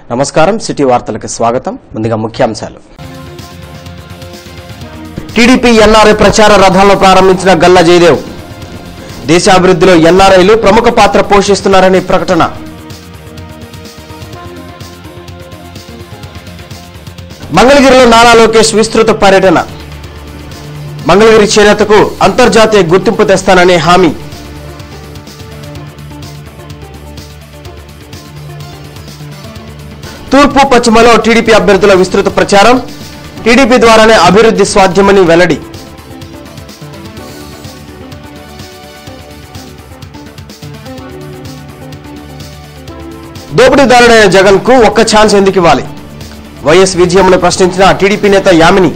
నమస్కారం సిటీ వార్తలకు స్వాగతం ముందుగా ముఖ్యాంశాలు టీడీపీ ఎన్ఆర్ఐ ప్రచార రథాలను ప్రారంభించిన గల్లా జయదేవ్ దేశాభివృద్ధిలో ఎన్ఆర్ఐలు ప్రముఖ పాత్ర పోషిస్తున్నారని ప్రకటన మంగళగిరిలో నారా లోకేష్ విస్తృత పర్యటన మంగళగిరి చేనేతకు అంతర్జాతీయ గుర్తింపు తెస్తానని హామీ తూర్పు పశ్చిమలో టీడీపీ అభ్యర్థుల విస్తృత ప్రచారం టీడీపీ ద్వారానే అభివృద్ధి సాధ్యమని వెల్లడి దోపిడీదారుడైన జగన్ కు ఒక్క ఛాన్స్ ఎందుకు ఇవ్వాలి వైఎస్ విజయమ్మను ప్రశ్నించిన టీడీపీ నేత యామిని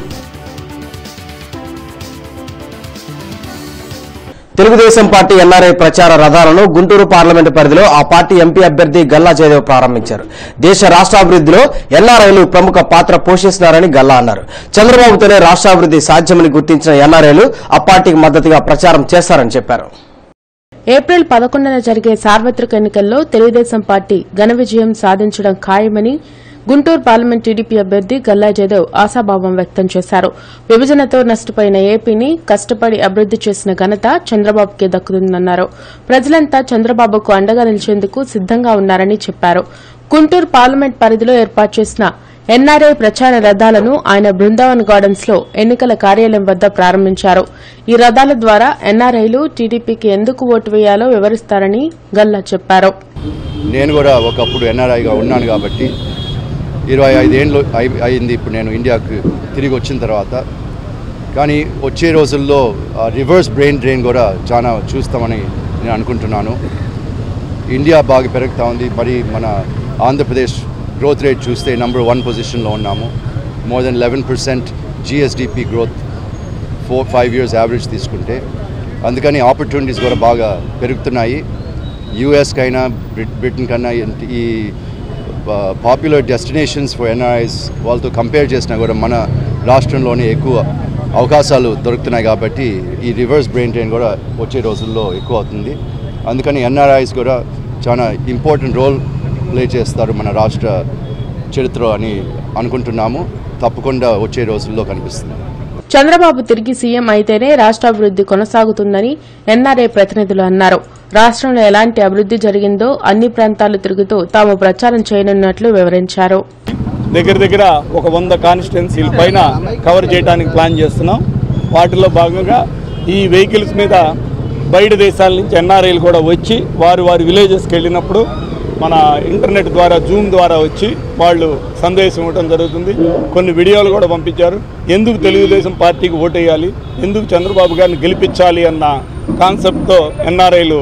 తెలుగుదేశం పార్టీ ఎన్ఆర్ఐ ప్రచార రథాలను గుంటూరు పార్లమెంటు పరిధిలో ఆ పార్టీ ఎంపీ అభ్యర్థి గల్లా జయదేవ్ ప్రారంభించారు దేశ రాష్ట్రాభివృద్ధిలో ఎన్ఆర్ఐలు ప్రముఖ పాత్ర పోషిస్తున్నారని గల్లా అన్నారు చంద్రబాబుతోనే రాష్ట్రాభివృద్ధి సాధ్యమని గుర్తించిన ఎన్ఆర్ఐలు ఆ పార్టీకి మద్దతుగా ప్రచారం చేస్తారని చెప్పారు ఏప్రిల్ పదకొండున జరిగే సార్వత్రిక ఎన్నికల్లో తెలుగుదేశం పార్టీ ఘన విజయం సాధించడం ఖాయమని గుంటూరు పార్లమెంట్ టీడీపీ అభ్యర్థి గల్లా జయదేవ్ ఆశాభావం వ్యక్తం చేశారు విభజనతో నష్టపోయిన ఏపీని కష్టపడి అభివృద్ది చేసిన ఘనత చంద్రబాబుకే దక్కుతుందన్నారు ప్రజలంతా చంద్రబాబుకు అండగా నిలిచేందుకు సిద్దంగా ఉన్నారని చెప్పారు గుంటూరు పార్లమెంట్ పరిధిలో ఏర్పాటు చేసిన ఎన్ఆర్ఐ ప్రచార రథాలను ఆయన బృందావన్ గార్డెన్స్ లో ఎన్నికల కార్యాలయం వద్ద ప్రారంభించారు ఈ రథాల ద్వారా ఎన్ఆర్ఐలు టీడీపీకి ఎందుకు ఓటు వేయాలో వివరిస్తారని గల్లా చెప్పారు నేను కూడా ఒకప్పుడు ఎన్ఆర్ఐగా ఉన్నాను కాబట్టి ఇరవై ఐదేళ్ళు అయి- అయింది ఇప్పుడు నేను ఇండియాకు తిరిగి వచ్చిన తర్వాత కానీ వచ్చే రోజుల్లో ఆ రివర్స్ బ్రెయిన్ డ్రైన్ కూడా చాలా చూస్తామని నేను అనుకుంటున్నాను ఇండియా బాగా పెరుగుతూ ఉంది మరి మన ఆంధ్రప్రదేశ్ గ్రోత్ రేట్ చూస్తే నెంబర్ వన్ పొజిషన్లో ఉన్నాము more than eleven percent GSDP growth four five years average తీసుకుంటే అందుకని ఆపర్చునిటీస్ కూడా బాగా పెరుగుతున్నాయి యూఎస్కైనా బ్రిట్ బ్రిటన్ కన్నా ఈ- ఈ పాపులర్ డెస్టినేషన్స్ ఫర్ ఎన్ఆర్ఐస్ వాళ్ళతో కంపేర్ చేసినా కూడా మన రాష్ట్రంలోనే ఎక్కువ అవకాశాలు దొరుకుతున్నాయి కాబట్టి ఈ రివర్స్ బ్రెయిన్ ట్రైన్ కూడా వచ్చే రోజుల్లో ఎక్కువ అవుతుంది అందుకని ఎన్ఆర్ఐస్ కూడా చాలా ఇంపార్టెంట్ రోల్ ప్లే చేస్తారు మన రాష్ట్ర చరిత్ర అని అనుకుంటున్నాము తప్పకుండా వచ్చే రోజుల్లో కనిపిస్తుంది చంద్రబాబు తిరిగి సీఎం అయితేనే రాష్ట్రాభివృద్ది కొనసాగుతుందని ఎన్ఆర్ఐ ప్రతినిధులు అన్నారు రాష్ట్రంలో ఎలాంటి అభివృద్ది జరిగిందో అన్ని ప్రాంతాలు తిరుగుతూ తాము ప్రచారం చేయనున్నట్లు వివరించారు దగ్గర దగ్గర ఒక వంద కాన్స్టిట్యున్సీల పైన కవర్ చేయడానికి ప్లాన్ చేస్తున్నాం వాటిలో భాగంగా ఈ వెహికల్స్ మీద బయట దేశాల నుంచి ఎన్ఆర్ఐలు కూడా వచ్చి వారు వారి విలేజెస్కి వెళ్ళినప్పుడు మన ఇంటర్నెట్ ద్వారా జూమ్ ద్వారా వచ్చి వాళ్ళు సందేశం ఇవ్వడం జరుగుతుంది కొన్ని వీడియోలు కూడా పంపించారు ఎందుకు తెలుగుదేశం పార్టీకి ఓటేయాలి ఎందుకు చంద్రబాబు గారిని గెలిపించాలి అన్న కాన్సెప్ట్తో ఎన్ఆర్ఐలు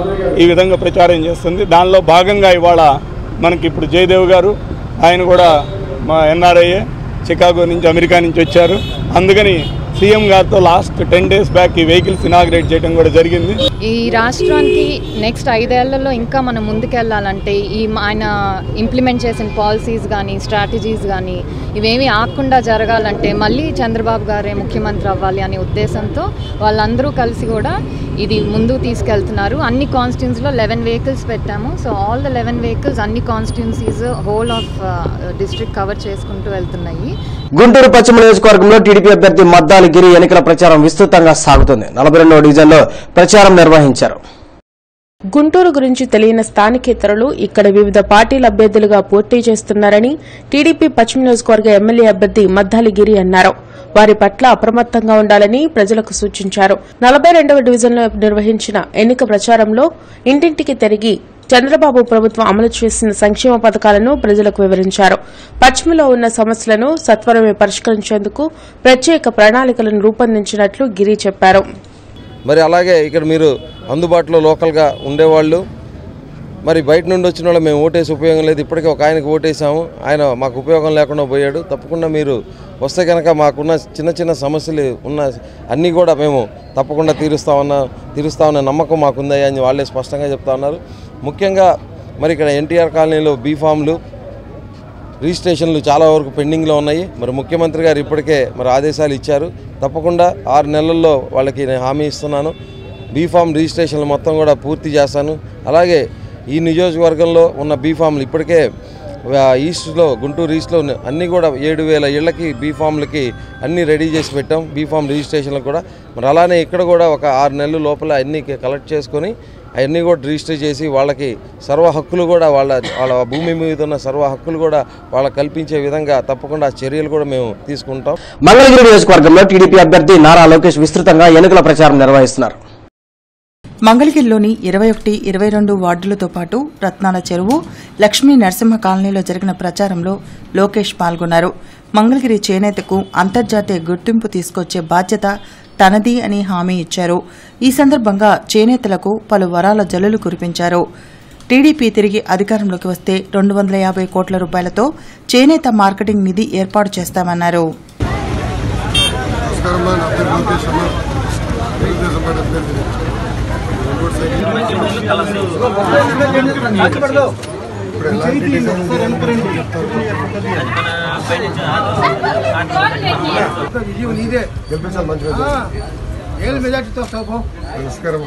ఈ విధంగా ప్రచారం చేస్తుంది దానిలో భాగంగా ఇవాళ మనకి ఇప్పుడు జయదేవ్ గారు ఆయన కూడా మా ఎన్ఆర్ఐఏ చికాగో నుంచి అమెరికా నుంచి వచ్చారు అందుకని సీఎం గారితో లాస్ట్ టెన్ డేస్ బ్యాక్ ఈ వెహికల్స్ ఇనాగ్రేట్ చేయడం కూడా జరిగింది ఈ రాష్ట్రానికి నెక్స్ట్ ఐదేళ్లలో ఇంకా మనం ముందుకెళ్ళాలంటే ఈ ఆయన ఇంప్లిమెంట్ చేసిన పాలసీస్ కానీ స్ట్రాటజీస్ కానీ ఇవేమీ ఆగకుండా జరగాలంటే మళ్ళీ చంద్రబాబు గారే ముఖ్యమంత్రి అవ్వాలి అనే ఉద్దేశంతో వాళ్ళందరూ కలిసి కూడా ఇది ముందుకు తీసుకెళ్తున్నారు అన్ని కాన్స్టిట్యూన్సీలో లెవెన్ వెహికల్స్ పెట్టాము so all the eleven vehicles అన్ని constituencies whole of district cover చేసుకుంటూ వెళ్తున్నాయి గుంటూరు పశ్చిమ నియోజకవర్గంలో టీడీపీ అభ్యర్థి మద్దాలి గిరి ఎన్నికల ప్రచారం విస్తృతంగా సాగుతుంది నలభై రెండవ డివిజన్లో ప్రచారం నిర్వహించారు గుంటూరు గురించి తెలియని స్థానికేతరులు ఇక్కడ వివిధ పార్టీల అభ్యర్థులుగా పోటీ చేస్తున్నారని టీడీపీ పశ్చిమ నియోజకవర్గ ఎమ్మెల్యే అభ్యర్థి మద్దాలి గిరి అన్నారు వారి పట్ల అప్రమత్తంగా ఉండాలని ప్రజలకు సూచించారు నలభై రెండవ డివిజన్లో నిర్వహించిన ఎన్నిక ప్రచారంలో ఇంటింటికి తిరిగి చంద్రబాబు ప్రభుత్వం అమలు చేసిన సంక్షేమ పథకాలను ప్రజలకు వివరించారు పశ్చిమలో ఉన్న సమస్యలను సత్వరమే పరిష్కరించేందుకు ప్రత్యేక ప్రణాళికలను రూపొందించినట్లు గిరి చెప్పారు మరి అలాగే ఇక్కడ మీరు అందుబాటులో లోకల్గా ఉండేవాళ్ళు మరి బయట నుండి వచ్చిన వాళ్ళు మేము ఓటేసి ఉపయోగం లేదు ఇప్పటికే ఒక ఆయనకు ఓటేసాము ఆయన మాకు ఉపయోగం లేకుండా పోయాడు తప్పకుండా మీరు వస్తే కనుక మాకున్న చిన్న చిన్న సమస్యలు ఉన్న అన్నీ కూడా మేము తప్పకుండా తీరుస్తామన్న తీరుస్తామన్న నమ్మకం మాకుందయ్యా అని వాళ్ళే స్పష్టంగా చెప్తా ఉన్నారు ముఖ్యంగా మరి ఇక్కడ ఎన్టీఆర్ కాలనీలో బీఫామ్లు రిజిస్ట్రేషన్లు చాలా వరకు పెండింగ్లో ఉన్నాయి మరి ముఖ్యమంత్రి గారు ఇప్పటికే మరి ఆదేశాలు ఇచ్చారు తప్పకుండా ఆరు నెలల్లో వాళ్ళకి నేను హామీ ఇస్తున్నాను బీఫామ్ రిజిస్ట్రేషన్లు మొత్తం కూడా పూర్తి చేస్తాను అలాగే ఈ నియోజకవర్గంలో ఉన్న బీఫామ్లు ఇప్పటికే ఆ, ఈస్ట్లో గుంటూరు ఈస్ట్లో ఉన్న అన్నీ కూడా ఏడు వేల ఇళ్ళకి బీఫామ్లకి అన్నీ రెడీ చేసి పెట్టాం బీఫామ్ రిజిస్ట్రేషన్లకు కూడా మరి అలానే ఇక్కడ కూడా ఒక ఆరు నెలల లోపల అన్నీ కలెక్ట్ చేసుకొని అవన్నీ కూడా రిజిస్టర్ చేసి వాళ్ళకి సర్వ హక్కులు కూడా వాళ్ళ వాళ్ళ భూమి మీద ఉన్న సర్వ హక్కులు కూడా వాళ్ళకి కల్పించే విధంగా తప్పకుండా చర్యలు కూడా మేము తీసుకుంటాం మంగళగిరి నియోజకవర్గంలో టీడీపీ అభ్యర్థి నారా లోకేష్ విస్తృతంగా ఎన్నికల ప్రచారం నిర్వహిస్తున్నారు మంగళగిరిలోని ఇరవై ఒకటి ఇరవై రెండు వార్డులతో పాటు రత్నాల చెరువు లక్ష్మీ నరసింహ కాలనీలో జరిగిన ప్రచారంలో లోకేష్ పాల్గొన్నారు మంగళగిరి చేనేతకు అంతర్జాతీయ గుర్తింపు తీసుకొచ్చే బాధ్యత తనది అని హామీ ఇచ్చారు ఈ సందర్భంగా చేనేతలకు పలు వరాల జల్లులు కురిపించారు టీడీపీ తిరిగి అధికారంలోకి వస్తే రెండు వందల యాభై కోట్ల రూపాయలతో చేనేత మార్కెటింగ్ నిధి ఏర్పాటు చేస్తామన్నారు నమస్కారం నా పేరు లోకేష్ అమ్మ తెలుగుదేశం పార్టీ అభ్యర్థిని ఒంగోలు సైకిల్ ఇప్పుడు ఎలాంటి డిజైన్ చేయాలని చెప్తారు గెలిపించాలి మంచిగా నమస్కారం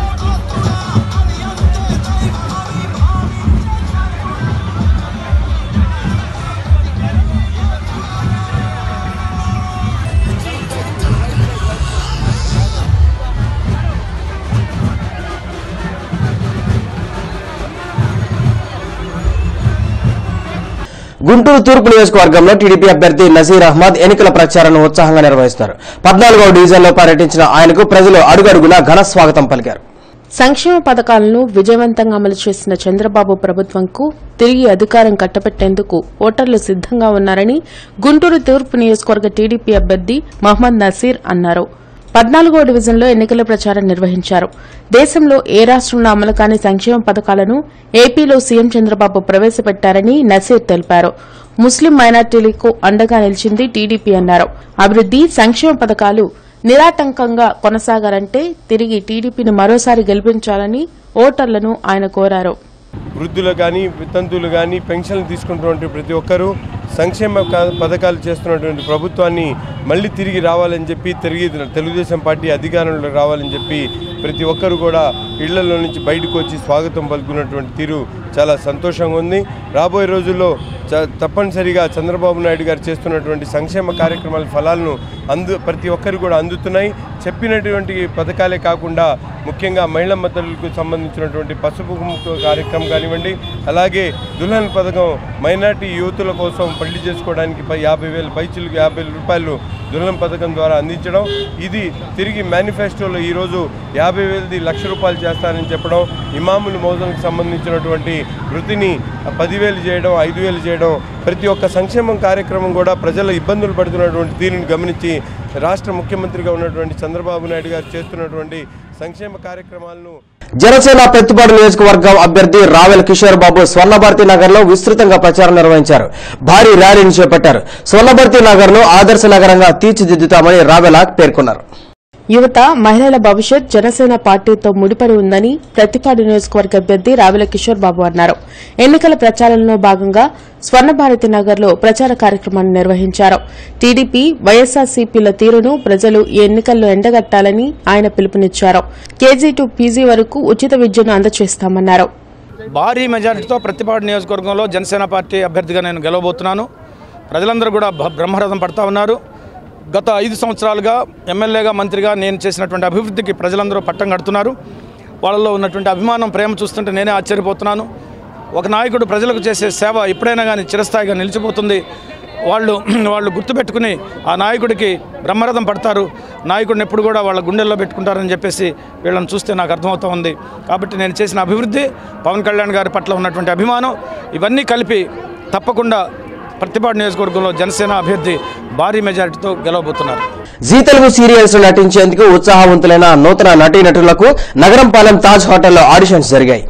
గుంటూరు తూర్పు నియోజకవర్గంలో టీడీపీ అభ్యర్థి నజీర్ అహ్మద్ ఎన్నికల ప్రచారాన్ని ఉత్సాహంగా నిర్వహిస్తున్నారు పద్నాలుగవ డివిజన్లో పర్యటించిన ఆయనకు ప్రజలు అడుగడుగునా ఘన స్వాగతం పలికారు సంక్షేమ పథకాలను విజయవంతంగా అమలు చేసిన చంద్రబాబు ప్రభుత్వంకు తిరిగి అధికారం కట్టబెట్టేందుకు ఓటర్లు సిద్దంగా ఉన్నారని గుంటూరు తూర్పు నియోజకవర్గ టీడీపీ అభ్యర్థి మహ్మద్ నసీర్ అన్నారు పద్నాలుగో డివిజన్లో ఎన్నికల ప్రచారం నిర్వహించారు దేశంలో ఏ రాష్ట్రంలో అమలు కాని సంక్షేమ పథకాలను ఏపీలో సీఎం చంద్రబాబు ప్రవేశపెట్టారని నసీర్ తెలిపారు ముస్లిం మైనార్టీలకు అండగా నిలిచింది టీడీపీ అన్నారు అభివృద్ది సంక్షేమ పథకాలు నిరాటంకంగా కొనసాగాలంటే తిరిగి టీడీపీని మరోసారి గెలిపించాలని ఓటర్లను ఆయన కోరారు వృద్ధులు కానీ వితంతువులు కానీ పెన్షన్లు తీసుకుంటున్నటువంటి ప్రతి ఒక్కరూ సంక్షేమ క- పథకాలు చేస్తున్నటువంటి ప్రభుత్వాన్ని మళ్ళీ తిరిగి రావాలని చెప్పి తిరిగి తెలుగుదేశం పార్టీ అధికారంలో రావాలని చెప్పి ప్రతి ఒక్కరు కూడా ఇళ్లలో నుంచి బయటకు వచ్చి స్వాగతం పలుకున్నటువంటి తీరు చాలా సంతోషంగా ఉంది రాబోయే రోజుల్లో చ- తప్పనిసరిగా చంద్రబాబు నాయుడు గారు చేస్తున్నటువంటి సంక్షేమ కార్యక్రమాల ఫలాలను అందు ప్రతి ఒక్కరు కూడా అందుతున్నాయి చెప్పినటువంటి పథకాలే కాకుండా ముఖ్యంగా మహిళా తల్లులకు సంబంధించినటువంటి పసుపు కుంకుమ కార్యక్రమం కానివ్వండి అలాగే దుల్హన్ పథకం మైనార్టీ యువతుల కోసం పెళ్లి చేసుకోవడానికి పై యాభై వేల పైచులకు యాభై వేల రూపాయలు దుల్హన్ పథకం ద్వారా అందించడం ఇది తిరిగి మేనిఫెస్టోలో ఈరోజు యాభై వేలది లక్ష రూపాయలు చేస్తానని చెప్పడం ఇమాముల మోదలకు సంబంధించినటువంటి వృత్తిని పదివేలు చేయడం ఐదు వేలు చేయడం ప్రతి ఒక్క సంక్షేమం కార్యక్రమం కూడా ప్రజల ఇబ్బందులు పడుతున్నటువంటి తీరుని గమనించి రాష్ట్ర ముఖ్యమంత్రిగా ఉన్నటువంటి చంద్రబాబు నాయుడు గారు చేస్తున్నటువంటి సంక్షేమ కార్యక్రమాలను జనసేన పెత్తుపాడు నియోజకవర్గం అభ్యర్థి రావెల కిషోర్ బాబు స్వర్ణభారతి నగర్ లో విస్తృతంగా ప్రచారం నిర్వహించారు భారీ ర్యాలీని చేపట్టారు స్వర్ణభారతి నగర్ ను ఆదర్శ నగరంగా తీర్చిదిద్దుతామని రావెల పేర్కొన్నారు యువత మహిళల భవిష్యత్ జనసేన పార్టీతో ముడిపడి ఉందని ప్రతిపాడు నియోజకవర్గ అభ్యర్థి రావుల కిషోర్ బాబు అన్నారు ఎన్నికల ప్రచారంలో భాగంగా స్వర్ణభారతి నగర్లో ప్రచార కార్యక్రమాన్ని నిర్వహించారు టీడీపీ వైఎస్ఆర్సీపీల తీరును ప్రజలు ఈ ఎన్నికల్లో ఎండగట్టాలని ఆయన పిలుపునిచ్చారు కేజీ టు పీజీ వరకు ఉచిత విద్యను అందజేస్తామన్నారు భారీ మెజారిటీతో ప్రతిపాడు నియోజకవర్గంలో జనసేన పార్టీ అభ్యర్థిగా నేను గెలవబోతున్నాను ప్రజలందరూ కూడా భ- బ్రహ్మరథం పడతా ఉన్నారు గత ఐదు సంవత్సరాలుగా ఎమ్మెల్యేగా మంత్రిగా నేను చేసినటువంటి అభివృద్ధికి ప్రజలందరూ పట్టం కడుతున్నారు వాళ్ళలో ఉన్నటువంటి అభిమానం ప్రేమ చూస్తుంటే నేనే ఆశ్చర్యపోతున్నాను ఒక నాయకుడు ప్రజలకు చేసే సేవ ఎప్పుడైనా కానీ చిరస్థాయిగా నిలిచిపోతుంది వాళ్ళు వాళ్ళు గుర్తుపెట్టుకుని ఆ నాయకుడికి బ్రహ్మరథం పడతారు నాయకుడిని ఎప్పుడు కూడా వాళ్ళ గుండెల్లో పెట్టుకుంటారని చెప్పేసి వీళ్ళని చూస్తే నాకు అర్థమవుతా ఉంది కాబట్టి నేను చేసిన అభివృద్ధి పవన్ కళ్యాణ్ గారి పట్ల ఉన్నటువంటి అభిమానం ఇవన్నీ కలిపి తప్పకుండా ప్రతిపాడు నియోజకవర్గంలో జనసేన అభ్యర్థి భారీ మెజారిటీతో గెలవబోతున్నారు జీ తెలుగు సీరియల్స్ లో నటించేందుకు ఉత్సాహవంతులైన నూతన నటీనటులకు నగరంపాలెం తాజ్ హోటల్లో ఆడిషన్స్ జరిగాయి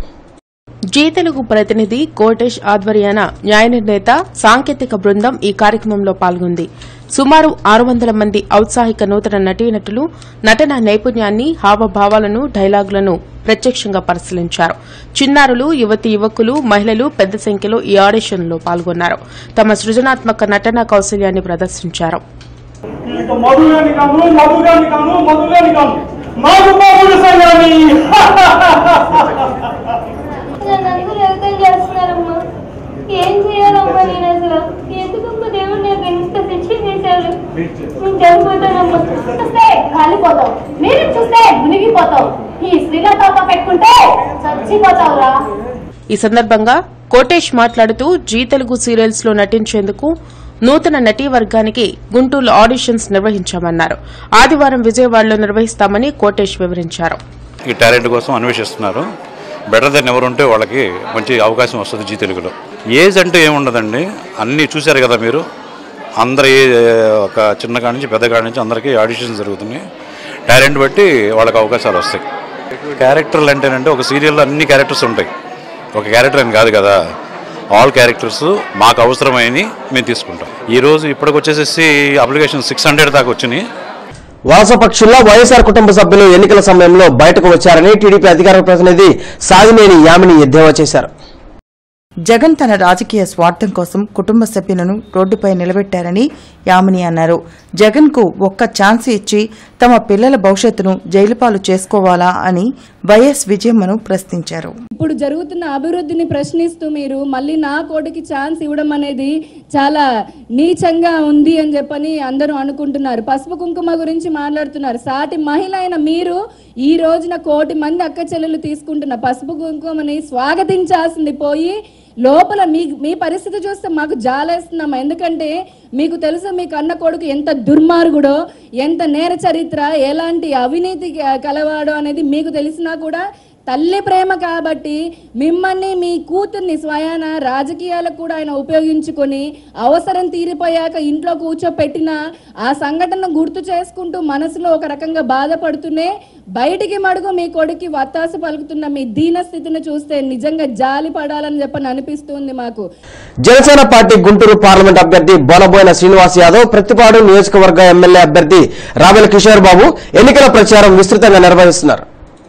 జీ తెలుగు ప్రతినిధి కోటేష్ ఆధ్వర్యాన న్యాయ నిర్ణేత సాంకేతిక బృందం ఈ కార్యక్రమంలో పాల్గొంది సుమారు ఆరు వందల మంది ఔత్సాహిక నూతన నటీనటులు నటన నైపుణ్యాన్ని హావభావాలను డైలాగులను ప్రత్యక్షంగా పరిశీలించారు చిన్నారులు యువతి యువకులు మహిళలు పెద్ద సంఖ్యలో ఈ ఆడిషన్లో పాల్గొన్నారు తమ సృజనాత్మక నటన కౌశల్యాన్ని ప్రదర్శించారు మధుగాని కాను మధుగాని కాను మధుగాని కాను నాకు బాబుడు సంగాని నన్ను అందరూ ఎగతాళి చేస్తున్నారమ్మా ఏం చేయాలో కలిపోతావు మీరు చూస్తే మునిగిపోతావు ఈ స్త్రీలతో పెట్టుకుంటే చచ్చిపోతావురా ఈ సందర్భంగా కోటేష్ మాట్లాడుతూ జీ తెలుగు సీరియల్స్ లో నటించేందుకు నూతన నటీ వర్గానికి గుంటూరులో ఆడిషన్స్ నిర్వహించామన్నారు ఆదివారం విజయవాడలో నిర్వహిస్తామని కోటేష్ వివరించారు ఈ టాలెంట్ కోసం అన్వేషిస్తున్నారు బెటర్ దెన్ ఎవరు ఉంటే వాళ్ళకి మంచి అవకాశం వస్తుంది జీ తెలుగులో ఏజ్ అంటే ఏముండదండి అన్నీ చూశారు కదా మీరు అందరి ఒక చిన్న కాడి నుంచి పెద్ద కాడి నుంచి అందరికీ ఆడిషన్స్ జరుగుతున్నాయి టాలెంట్ బట్టి వాళ్ళకి అవకాశాలు వస్తాయి క్యారెక్టర్లు అంటేనంటే ఒక సీరియల్లో అన్ని క్యారెక్టర్స్ ఉంటాయి ఒక క్యారెక్టర్ అని కాదు కదా ఆల్ క్యారెక్టర్స్ మాకు అవసరమైనవి మేము తీసుకుంటాం ఈరోజు ఇప్పటికి వచ్చేసేసి అప్లికేషన్ సిక్స్ హండ్రెడ్ దాకా వచ్చినాయి వలస పక్షుల్లో వైఎస్ఆర్ కుటుంబ సభ్యులు ఎన్నికల సమయంలో బయటకు వచ్చారని టీడీపీ అధికార ప్రతినిధి సాగినేని యామిని ఎద్దేవా చేశారు జగన్ తన రాజకీయ స్వార్థం కోసం కుటుంబ సభ్యులను రోడ్డుపై నిలబెట్టారని యామిని అన్నారు జగన్ కు ఒక్క ఛాన్స్ ఇచ్చి తమ పిల్లల భవిష్యత్తును జైలుపాలు చేసుకోవాలా అని వైఎస్ విజయమ్మను ప్రశ్నించారు ఇప్పుడు జరుగుతున్న అభివృద్ధిని ప్రశ్నిస్తూ మీరు మళ్ళీ నా కోటికి ఛాన్స్ ఇవ్వడం అనేది చాలా నీచంగా ఉంది అని చెప్పని అందరూ అనుకుంటున్నారు పసుపు కుంకుమ గురించి మాట్లాడుతున్నారు సాటి మహిళ అయిన మీరు ఈ రోజున కోటి మంది అక్క చెల్లెలు తీసుకుంటున్న పసుపు కుంకుమని స్వాగతించాల్సింది పోయి లోపల మీ మీ పరిస్థితి చూస్తే మాకు జాలేస్తున్నాం ఎందుకంటే మీకు తెలుసు మీ కన్న కొడుకు ఎంత దుర్మార్గుడో ఎంత నేర చరిత్ర ఎలాంటి అవినీతి కలవాడో అనేది మీకు తెలిసినా కూడా తల్లి ప్రేమ కాబట్టి మిమ్మల్ని మీ కూతుర్ని స్వయాన రాజకీయాలకు కూడా ఆయన ఉపయోగించుకొని అవసరం తీరిపోయాక ఇంట్లో కూర్చోపెట్టిన ఆ సంఘటనను గుర్తు చేసుకుంటూ మనసులో ఒక రకంగా బాధపడుతూనే బయటికి మడుగు మీ కొడుక్కి వత్తాసు పలుకుతున్న మీ దీన స్థితిని చూస్తే నిజంగా జాలి పడాలని చెప్పని అనిపిస్తుంది మాకు జనసేన పార్టీ గుంటూరు పార్లమెంట్ అభ్యర్థి బోనబోయిన శ్రీనివాస్ యాదవ్ ప్రతిపాడు నియోజకవర్గ ఎమ్మెల్యే అభ్యర్థి రావెల కిషోర్ బాబు ఎన్నికల ప్రచారం విస్తృతంగా నిర్వహిస్తున్నారు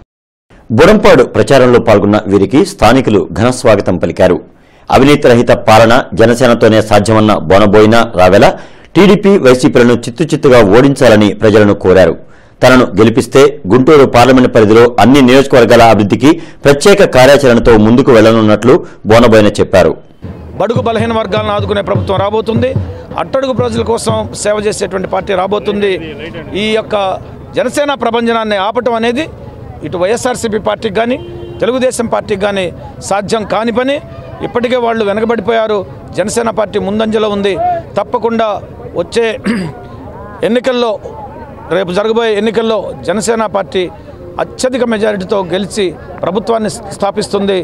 బుడంపాడు ప్రచారంలో పాల్గొన్న వీరికి స్థానికులు ఘన స్వాగతం పలికారు అవినీతి రహిత పాలన జనసేనతోనే సాధ్యమన్న బోనబోయిన రావెల టీడీపీ వైసీపీలను చిత్తుచిత్తుగా ఓడించాలని ప్రజలను కోరారు తనను గెలిపిస్తే గుంటూరు పార్లమెంట్ పరిధిలో అన్ని నియోజకవర్గాల అభివృద్ధికి ప్రత్యేక కార్యాచరణతో ముందుకు వెళ్లనున్నట్లు బోనబోయిన చెప్పారు బడుగు బలహీన వర్గాలను ఆదుకునే ప్రభుత్వం రాబోతుంది అట్టడుగు ప్రజల కోసం సేవ చేసేటువంటి పార్టీ రాబోతుంది ఈ యొక్క జనసేన ప్రభంజనాన్ని ఆపటం అనేది ఇటు వైఎస్ఆర్సీపీ పార్టీకి కానీ తెలుగుదేశం పార్టీకి కానీ సాధ్యం కాని పని ఇప్పటికే వాళ్ళు వెనకబడిపోయారు జనసేన పార్టీ ముందంజలో ఉంది తప్పకుండా వచ్చే ఎన్నికల్లో రేపు జరగబోయే ఎన్నికల్లో జనసేన పార్టీ అత్యధిక మెజారిటీతో గెలిచి ప్రభుత్వాన్ని స్థాపిస్తుంది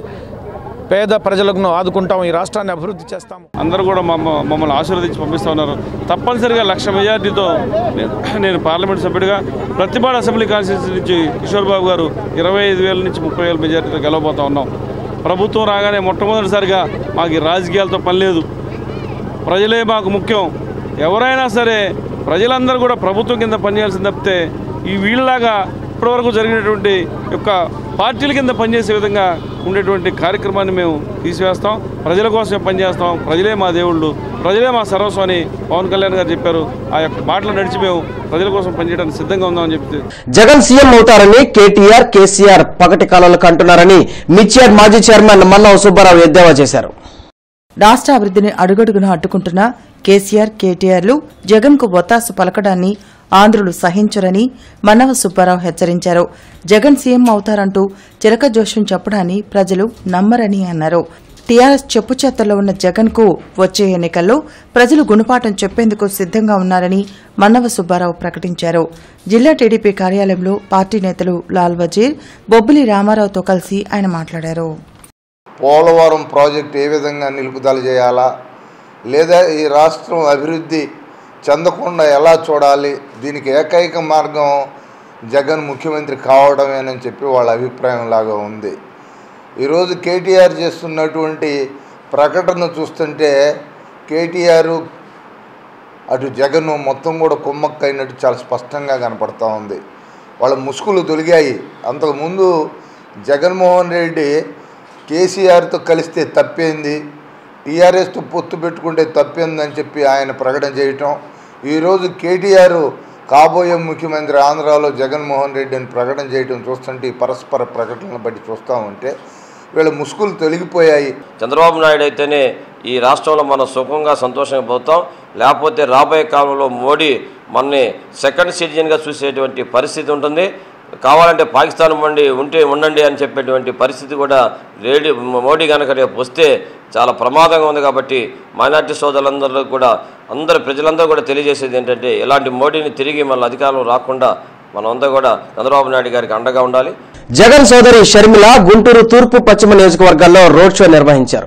పేద ప్రజలను ఆదుకుంటాం ఈ రాష్ట్రాన్ని అభివృద్ధి చేస్తాం అందరూ కూడా మమ్మ మమ్మల్ని ఆశీర్వదించి పంపిస్తూ ఉన్నారు తప్పనిసరిగా లక్ష మెజార్టీతో నేను- నేను పార్లమెంట్ సభ్యుడిగా ప్రతిపాడు అసెంబ్లీ కాన్స్టిట్యూన్సీ నుంచి కిషోర్ బాబు గారు ఇరవై ఐదు వేల నుంచి ముప్పై వేల మెజార్టీతో గెలవబోతా ఉన్నాం ప్రభుత్వం రాగానే మొట్టమొదటిసారిగా మాకు ఈ రాజకీయాలతో పని లేదు ప్రజలే మాకు ముఖ్యం ఎవరైనా సరే ప్రజలందరూ కూడా ప్రభుత్వం కింద పనిచేయాల్సింది తప్పితే ఈ వీళ్ళలాగా ఇప్పటివరకు జరిగినటువంటి యొక్క పార్టీల కింద పనిచేసే విధంగా ఉండేటువంటి కార్యక్రమాన్ని మేము తీసివేస్తాం ప్రజల కోసమే పనిచేస్తాం ప్రజలే మా దేవుళ్ళు ప్రజలే మా సర్వస్వం అని పవన్ కళ్యాణ్ గారు చెప్పారు ఆ యొక్క మాటలు నడిచి మేము ప్రజల కోసం పనిచేయడానికి సిద్ధంగా ఉందామని చెప్పి జగన్ సీఎం అవుతారని కేటీఆర్ కేసీఆర్ పగటి కాలాలకు అంటున్నారని మిర్చియాడ్ మాజీ చైర్మన్ మన్నావు సుబ్బారావు ఎద్దేవా చేశారు రాష్ట్ర అభివృద్ధిని అడుగడుగున అడ్డుకుంటున్న కేసీఆర్ కేటీఆర్లు జగన్ కు ఒత్తాసు పలకడాన్ని ఆంధ్రులు సహించరని మన్నవ సుబ్బారావు హెచ్చరించారు జగన్ సీఎం అవుతారంటూ చిలక జోష్యం చెప్పడాన్ని ప్రజలు నమ్మరని అన్నారు టీఆర్ఎస్ చెప్పుచేతల్లో ఉన్న జగన్ కు వచ్చే ఎన్నికల్లో ప్రజలు గుణపాఠం చెప్పేందుకు సిద్ధంగా ఉన్నారని మన్నవ సుబ్బారావు ప్రకటించారు జిల్లా టీడీపీ కార్యాలయంలో పార్టీ నేతలు లాల్ వజీర్ బొబ్బిలి రామారావుతో కలిసి ఆయన మాట్లాడారు పోలవరం ప్రాజెక్ట్ ఏ విధంగా నిలుపుదల చేయాలా లేదా ఈ రాష్ట్రం అభివృద్ధి చెందకుండా ఎలా చూడాలి దీనికి ఏకైక మార్గం జగన్ ముఖ్యమంత్రి కావడమేనని చెప్పి వాళ్ళ అభిప్రాయం లాగా ఉంది ఈరోజు కేటీఆర్ చేస్తున్నటువంటి ప్రకటన చూస్తుంటే కేటీఆర్ అటు జగన్ మొత్తం కూడా కుమ్మక్కైనట్టు చాలా స్పష్టంగా కనపడతా ఉంది వాళ్ళ ముసుగులు తొలిగాయి అంతకుముందు జగన్మోహన్ రెడ్డి కేసీఆర్తో కలిస్తే తప్పేంది టీఆర్ఎస్తో పొత్తు పెట్టుకుంటే తప్పేందని చెప్పి ఆయన ప్రకటన చేయటం ఈరోజు కేటీఆర్ కాబోయే ముఖ్యమంత్రి ఆంధ్రాలో జగన్మోహన్ రెడ్డి అని ప్రకటన చేయటం చూస్తుంటే ఈ పరస్పర ప్రకటనలు బట్టి చూస్తూ ఉంటే వీళ్ళ ముసుగులు తొలగిపోయాయి చంద్రబాబు నాయుడు అయితేనే ఈ రాష్ట్రంలో మనం సుఖంగా సంతోషంగా పోతాం లేకపోతే రాబోయే కాలంలో మోడీ మనని సెకండ్ సిటిజన్గా చూసేటువంటి పరిస్థితి ఉంటుంది కావాలంటే పాకిస్తాన్ మండి ఉంటే ఉండండి అని చెప్పేటువంటి పరిస్థితి కూడా రేడి మోడీ కనుక రేపు వస్తే చాలా ప్రమాదంగా ఉంది కాబట్టి మైనార్టీ సోదరులందరూ కూడా అందరు ప్రజలందరూ కూడా తెలియజేసేది ఏంటంటే ఇలాంటి మోడీని తిరిగి మన అధికారంలో రాకుండా మనమంతా కూడా చంద్రబాబు నాయుడు గారికి అండగా ఉండాలి జగన్ సోదరి షర్మిల గుంటూరు తూర్పు పశ్చిమ నియోజకవర్గాల్లో రోడ్ షో నిర్వహించారు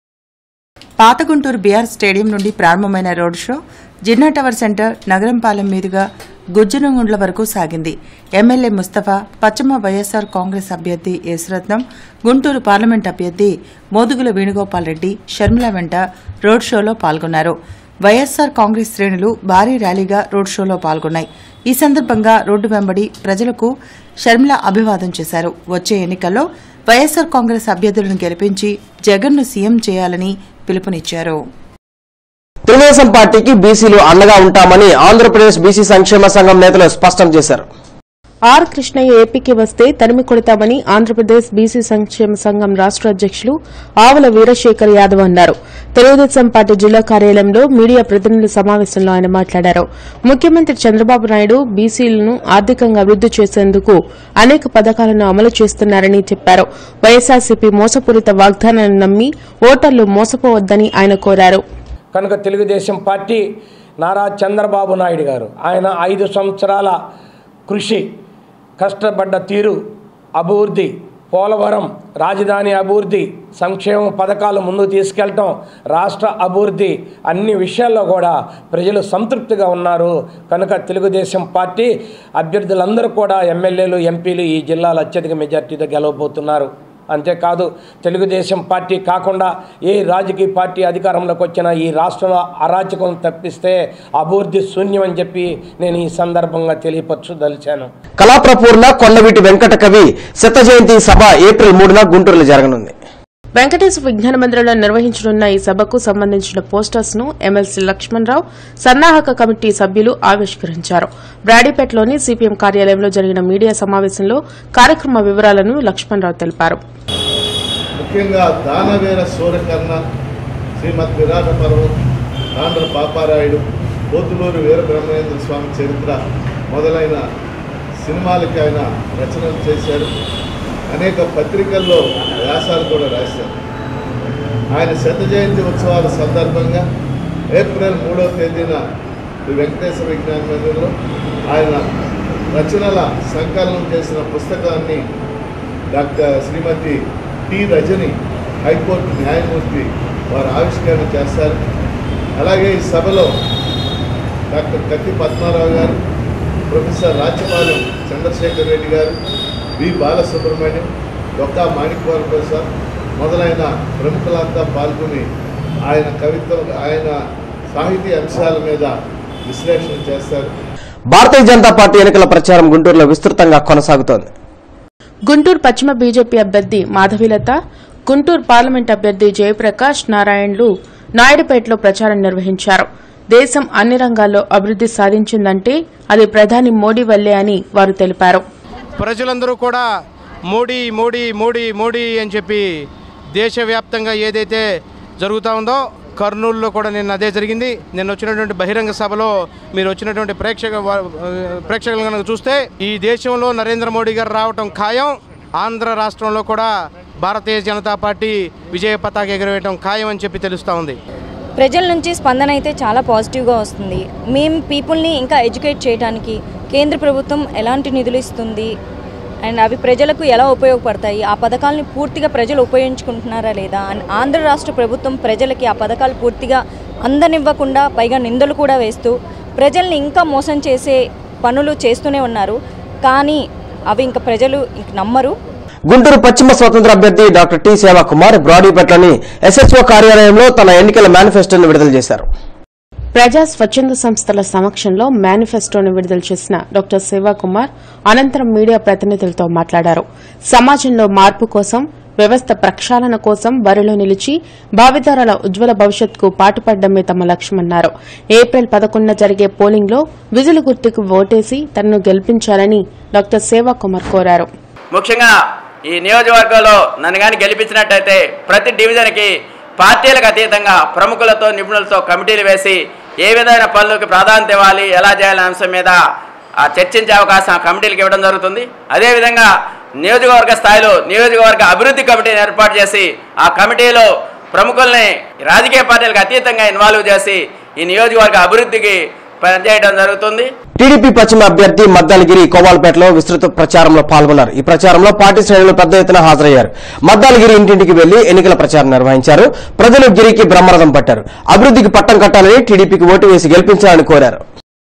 పాత గుంటూరు బీఆర్ స్టేడియం నుండి ప్రారంభమైన road show Jinnah tower centre Nagarampalem మీదుగా గుజ్జనగుండ్ల వరకు సాగింది ఎమ్మెల్యే ముస్తఫా పశ్చిమ వైఎస్సార్ కాంగ్రెస్ అభ్యర్థి యేసురత్నం గుంటూరు పార్లమెంట్ అభ్యర్థి మోదుగుల వేణుగోపాల్ రెడ్డి షర్మిల వెంట రోడ్ షోలో పాల్గొన్నారు వైఎస్సార్ కాంగ్రెస్ శ్రేణులు భారీ ర్యాలీగా రోడ్ షోలో పాల్గొన్నాయి ఈ సందర్భంగా రోడ్డు వెంబడి ప్రజలకు షర్మిల అభివాదం చేశారు వచ్చే ఎన్నికల్లో వైఎస్సార్ కాంగ్రెస్ అభ్యర్థులను గెలిపించి జగన్ను సీఎం చేయాలని పిలుపునిచ్చారు తెలుగుదేశం పార్టీకి బీసీలు అండగా ఉంటామని ఆంధ్రప్రదేశ్ బీసీ సంక్షేమ సంఘం నేతలు స్పష్టం చేశారు ఆర్ కృష్ణయ్య ఏపీకి వస్తే తరిమి కొడతామని ఆంధ్రప్రదేశ్ బీసీ సంక్షేమ సంఘం రాష్ట్ర అధ్యక్షులు ఆవుల వీరశేఖర్ యాదవ్ అన్నారు తెలుగుదేశం పార్టీ జిల్లా కార్యాలయంలో మీడియా ప్రతినిధుల సమావేశంలో ఆయన మాట్లాడారు ముఖ్యమంత్రి చంద్రబాబు నాయుడు బీసీలను ఆర్థికంగా అభివృద్ది చేసేందుకు అనేక పథకాలను అమలు చేస్తున్నారని చెప్పారు వైఎస్ఆర్సీపీ మోసపూరిత వాగ్దానాలను నమ్మి ఓటర్లు మోసపోవద్దని ఆయన కోరారు కనుక తెలుగుదేశం పార్టీ నారా చంద్రబాబు నాయుడు గారు ఆయన ఐదు సంవత్సరాల కృషి కష్టపడ్డ తీరు అభివృద్ధి పోలవరం రాజధాని అభివృద్ధి సంక్షేమ పథకాలు ముందుకు తీసుకెళ్ళటం రాష్ట్ర అభివృద్ధి అన్ని విషయాల్లో కూడా ప్రజలు సంతృప్తిగా ఉన్నారు కనుక తెలుగుదేశం పార్టీ అభ్యర్థులందరూ కూడా ఎమ్మెల్యేలు ఎంపీలు ఈ జిల్లాలో అత్యధిక మెజార్టీతో గెలవబోతున్నారు అంతేకాదు తెలుగుదేశం పార్టీ కాకుండా ఏ రాజకీయ పార్టీ అధికారంలోకి వచ్చినా ఈ రాష్ట్రంలో అరాచకం తప్పిస్తే అభివృద్ధి శూన్యం అని చెప్పి నేను ఈ సందర్భంగా తెలియపరచదలిచాను కళాప్రపూర్ణ కొండవీటి వెంకట కవి శత జయంతి సభ ఏప్రిల్ మూడున గుంటూరులో జరగనుంది వెంకటేశ్వర విజ్ఞాన మందిరంలో నిర్వహించనున్న ఈ సభకు సంబంధించిన పోస్టర్స్ ను ఎమ్మెల్సీ లక్ష్మణరావు సన్నాహక కమిటీ సభ్యులు ఆవిష్కరించారు బ్రాడీపేటలోని సిపిఎం కార్యాలయంలో జరిగిన మీడియా సమావేశంలో కార్యక్రమ వివరాలను లక్ష్మణరావు తెలిపారు ముఖ్యంగా దానవీర సూర్యకర్ణ శ్రీమద్ విరాట పర్వం ఆంధ్ర పాపారాయుడు పోతులూరు వీరబ్రహ్మేంద్ర స్వామి చరిత్ర మొదలైన సినిమాలకి ఆయన రచనలు చేశారు అనేక పత్రికల్లో వ్యాసాలు కూడా రాశారు ఆయన శత జయంతి ఉత్సవాల సందర్భంగా ఏప్రిల్ మూడవ తేదీన ఈ వెంకటేశ్వర విజ్ఞాన మందిరంలో ఆయన రచనల సంకలనం చేసిన పుస్తకాన్ని doctor Srimathi T Rajani high court న్యాయమూర్తి వారు ఆవిష్కరణ చేస్తారు అలాగే ఈ సభలో డాక్టర్ కత్తి పద్మారావు గారు ప్రొఫెసర్ రాజ్యపాలెం చంద్రశేఖర్ రెడ్డి గారు వి బాలసుబ్రహ్మణ్యం డొక్కా మాణిక్వాల ప్రసాద్ మొదలైన ప్రముఖులంతా పాల్గొని ఆయన కవిత్వం ఆయన సాహితీ అంశాల మీద విశ్లేషణ చేస్తారు భారతీయ జనతా పార్టీ ఎన్నికల ప్రచారం గుంటూరులో విస్తృతంగా కొనసాగుతోంది గుంటూరు పశ్చిమ బీజేపీ అభ్యర్థి మాధవిలత గుంటూరు పార్లమెంట్ అభ్యర్థి జయప్రకాష్ నారాయణలు నాయుడుపేటలో ప్రచారం నిర్వహించారు దేశం అన్ని రంగాల్లో అభివృద్ది సాధించిందంటే అది ప్రధాని మోడీ వల్లే అని వారు తెలిపారు ప్రజలందరూ కూడా మోడీ మోడీ మోడీ మోడీ అని చెప్పి దేశవ్యాప్తంగా ఏదైతే జరుగుతూ ఉందో కర్నూలులో కూడా నిన్న అదే జరిగింది నిన్న వచ్చినటువంటి బహిరంగ సభలో మీరు వచ్చినటువంటి ప్రేక్షక వా- ప్రేక్షకులు కనుక చూస్తే ఈ దేశంలో నరేంద్ర మోడీ గారు రావటం ఖాయం ఆంధ్ర రాష్ట్రంలో కూడా భారతీయ జనతా పార్టీ విజయ పతాక ఎగరవేయటం ఖాయం అని చెప్పి తెలుస్తూ ఉంది ప్రజల నుంచి స్పందన అయితే చాలా పాజిటివ్గా వస్తుంది మేము పీపుల్ని ఇంకా ఎడ్యుకేట్ చేయడానికి కేంద్ర ప్రభుత్వం ఎలాంటి నిధులు ఇస్తుంది అండ్ అవి ప్రజలకు ఎలా ఉపయోగపడతాయి ఆ పథకాలని పూర్తిగా ప్రజలు ఉపయోగించుకుంటున్నారా లేదా అండ్ ఆంధ్ర రాష్ట్ర ప్రభుత్వం ప్రజలకి ఆ పథకాలు పూర్తిగా అందనివ్వకుండా పైగా నిందలు కూడా వేస్తూ ప్రజల్ని ఇంకా మోసం చేసే పనులు చేస్తూనే ఉన్నారు కానీ అవి ఇంకా ప్రజలు ఇంక నమ్మరు గుంటూరు పశ్చిమ స్వతంత్ర అభ్యర్థి డాక్టర్ టి సేవాకుమార్ బ్రాడీపేటలోని ఎస్హెచ్ఓ కార్యాలయంలో తన ఎన్నికల మేనిఫెస్టోను విడుదల చేశారు ప్రజా స్వచ్ఛంద సంస్థల సమక్షంలో మేనిఫెస్టోను విడుదల చేసిన డాక్టర్ శివకుమార్ అనంతరం మీడియా ప్రతినిధులతో మాట్లాడారు సమాజంలో మార్పు కోసం వ్యవస్థ ప్రక్షాళన కోసం బరిలో నిలిచి భావితరాల ఉజ్వల భవిష్యత్తుకు పాటుపడడమే తమ లక్ష్యమన్నారు ఏప్రిల్ పదకొండున జరిగే పోలింగ్లో విజులు గుర్తుకు ఓటేసి తనను గెలిపించాలని డాక్టర్ సేవాకుమార్ కోరారు ముఖ్యంగా ఈ నియోజకవర్గంలో నన్ను కానీ గెలిపించినట్టయితే ప్రతి డివిజన్కి పార్టీలకు అతీతంగా ప్రముఖులతో నిపుణులతో కమిటీలు వేసి ఏ విధమైన పనులకు ప్రాధాన్యత ఇవ్వాలి ఎలా చేయాలనే అంశం మీద ఆ చర్చించే అవకాశం ఆ కమిటీలకు ఇవ్వడం జరుగుతుంది అదేవిధంగా నియోజకవర్గ స్థాయిలో నియోజకవర్గ అభివృద్ధి కమిటీని ఏర్పాటు చేసి ఆ కమిటీలో ప్రముఖుల్ని రాజకీయ పార్టీలకు అతీతంగా ఇన్వాల్వ్ చేసి ఈ నియోజకవర్గ అభివృద్ధికి పనిచేయడం జరుగుతుంది టీడీపీ పశ్చిమ అభ్యర్థి మద్దాలగిరి కోవాల్పేటలో విస్తృత ప్రచారంలో పాల్గొన్నారు ఈ ప్రచారంలో పార్టీ శ్రేణులు పెద్ద ఎత్తున హాజరయ్యారు మద్దాలగిరి ఇంటింటికి వెళ్లి ఎన్నికల ప్రచారం నిర్వహించారు ప్రజలు గిరికి బ్రహ్మరథం పట్టారు అభివృద్ధికి పట్టం కట్టాలని టీడీపీకి ఓటు వేసి గెలిపించాలని కోరారు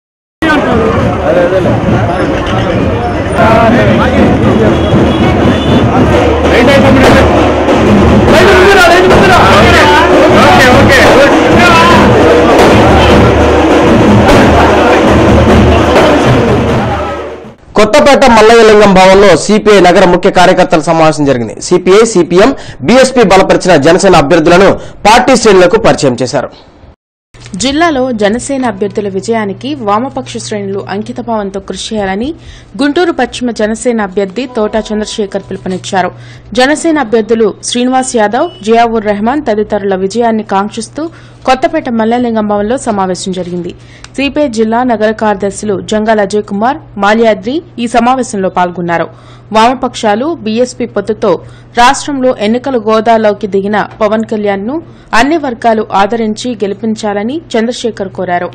కొత్తపేట మల్లయ్యలింగం భవన్లో సిపిఐ నగర ముఖ్య కార్యకర్తల సమావేశం జరిగింది సిపిఐ సిపిఎం బీఎస్పీ బలపరిచిన జనసేన అభ్యర్థులను పార్టీ శ్రేణులకు పరిచయం చేశారు జిల్లాలో జనసేన అభ్యర్థుల విజయానికి వామపక్ష శ్రేణులు అంకితభావంతో కృషి చేయాలని గుంటూరు పశ్చిమ జనసేన అభ్యర్థి తోటా చంద్రశేఖర్ పిలుపునిచ్చారు జనసేన అభ్యర్థులు శ్రీనివాస్ యాదవ్ జియావుర్ రెహమాన్ తదితరుల విజయాన్ని కాంక్షిస్తూ కొత్తపేట మల్లలింగం భవన్లో సమావేశం జరిగింది సిపిఐ జిల్లా నగర కార్యదర్శులు జంగాల అజయ్ కుమార్ మాల్యాద్రి ఈ సమావేశంలో పాల్గొన్నారు వామపక్షాలు బీఎస్పీ పొత్తుతో రాష్ట్రంలో ఎన్నికల గోదాలోకి దిగిన పవన్ కళ్యాణ్ ను అన్ని వర్గాలు ఆదరించి గెలిపించాలని చంద్రశేఖర్ కోరారు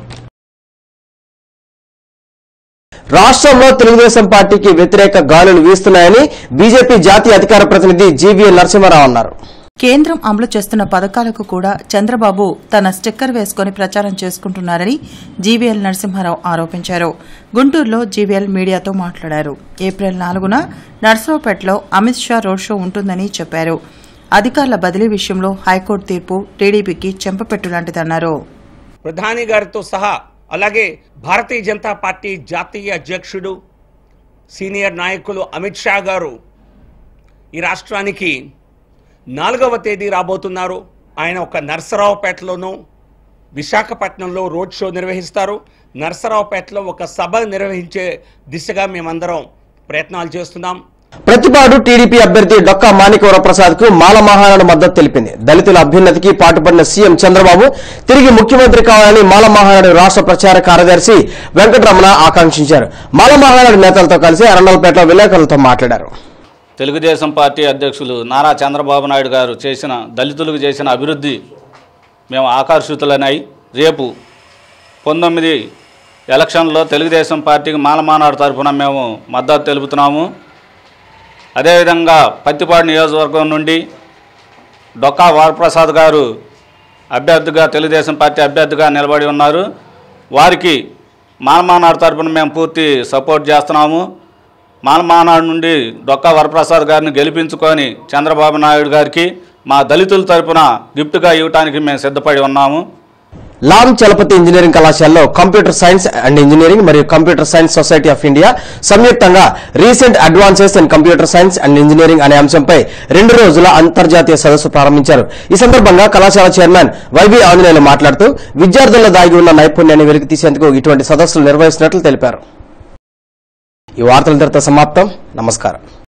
రాష్ట్రంలో తెలుగుదేశం పార్టీకి వ్యతిరేక గాలులు వీస్తున్నాయని బీజేపీ జాతీయ అధికార ప్రతినిధి జీవీఎల్ నరసింహారావు అన్నారు కేంద్రం అమలు చేస్తున్న పథకాలకు కూడా చంద్రబాబు తన స్టిక్కర్ వేసుకుని ప్రచారం చేసుకుంటున్నారని జీవీఎల్ నరసింహారావు ఆరోపించారు గుంటూరులో జీవీఎల్ మీడియాతో మాట్లాడారు ఏప్రిల్ నాలుగున నర్సరావుపేటలో అమిత్ షా రోడ్ షో ఉంటుందని చెప్పారు అధికారుల బదిలీ విషయంలో హైకోర్టు తీర్పు టీడీపీకి చెంపపెట్టు లాంటిదన్నారు ప్రధాని గారితో సహా అలాగే భారతీయ జనతా పార్టీ జాతీయ అధ్యక్షుడు సీనియర్ నాయకులు అమిత్ షా గారు ఈ రాష్ట్రానికి నాలుగవ తేదీ రాబోతున్నారు ఆయన ఒక నర్సరావుపేటలోనూ విశాఖపట్నంలో రోడ్ షో నిర్వహిస్తారు నర్సరావుపేటలో ఒక సభ నిర్వహించే దిశగా మేమందరం ప్రయత్నాలు చేస్తున్నాం ప్రతిపాడు టీడీపీ అభ్యర్థి డొక్కా మాణికవరప్రసాద్ కు మాల మహానాడు మద్దతు తెలిపింది దళితుల అభ్యున్నతికి పాటుపడిన సీఎం చంద్రబాబు తిరిగి ముఖ్యమంత్రి కావాలని మాల మహానాడు రాష్ట్ర ప్రచార కార్యదర్శి వెంకటరమణ ఆకాంక్షించారు మాల మహానాడు నేతలతో కలిసి అరండల్పేటలో విలేకరులతో మాట్లాడారు తెలుగుదేశం పార్టీ అధ్యక్షులు నారా చంద్రబాబు నాయుడు గారు చేసిన దళితులకు చేసిన అభివృద్ధి మేము ఆకర్షితులనై రేపు పంతొమ్మిది ఎలక్షన్లో తెలుగుదేశం పార్టీకి మాలమానాడు తరఫున మేము మద్దతు తెలుపుతున్నాము అదేవిధంగా పత్తిపాడు నియోజకవర్గం నుండి డొక్కా వరప్రసాద్ గారు అభ్యర్థిగా తెలుగుదేశం పార్టీ అభ్యర్థిగా నిలబడి ఉన్నారు వారికి మాలమానాడు తరఫున మేము పూర్తి సపోర్ట్ చేస్తున్నాము మాలమానాడు నుండి డొక్కా వరప్రసాద్ గారిని గెలిపించుకొని చంద్రబాబు నాయుడు గారికి మా దళితుల తరపున గిఫ్ట్గా ఇవ్వడానికి మేము సిద్ధపడి ఉన్నాము లాం చలపతి ఇంజనీరింగ్ కళాశాలలో కంప్యూటర్ సైన్స్ అండ్ ఇంజనీరింగ్ మరియు computer science society of India సంయుక్తంగా recent advances in computer science and engineering అనే అంశంపై రెండు రోజుల అంతర్జాతీయ సదస్సు ప్రారంభించారు ఈ సందర్భంగా కళాశాల చైర్మన్ వైవి ఆంజనేయులు మాట్లాడుతూ విద్యార్థుల్లో దాగి ఉన్న నైపుణ్యాన్ని వెలికి తీసేందుకు ఇటువంటి సదస్సులు నిర్వహిస్తున్నట్లు తెలిపారు ఈ వార్తల సమాప్తం నమస్కారం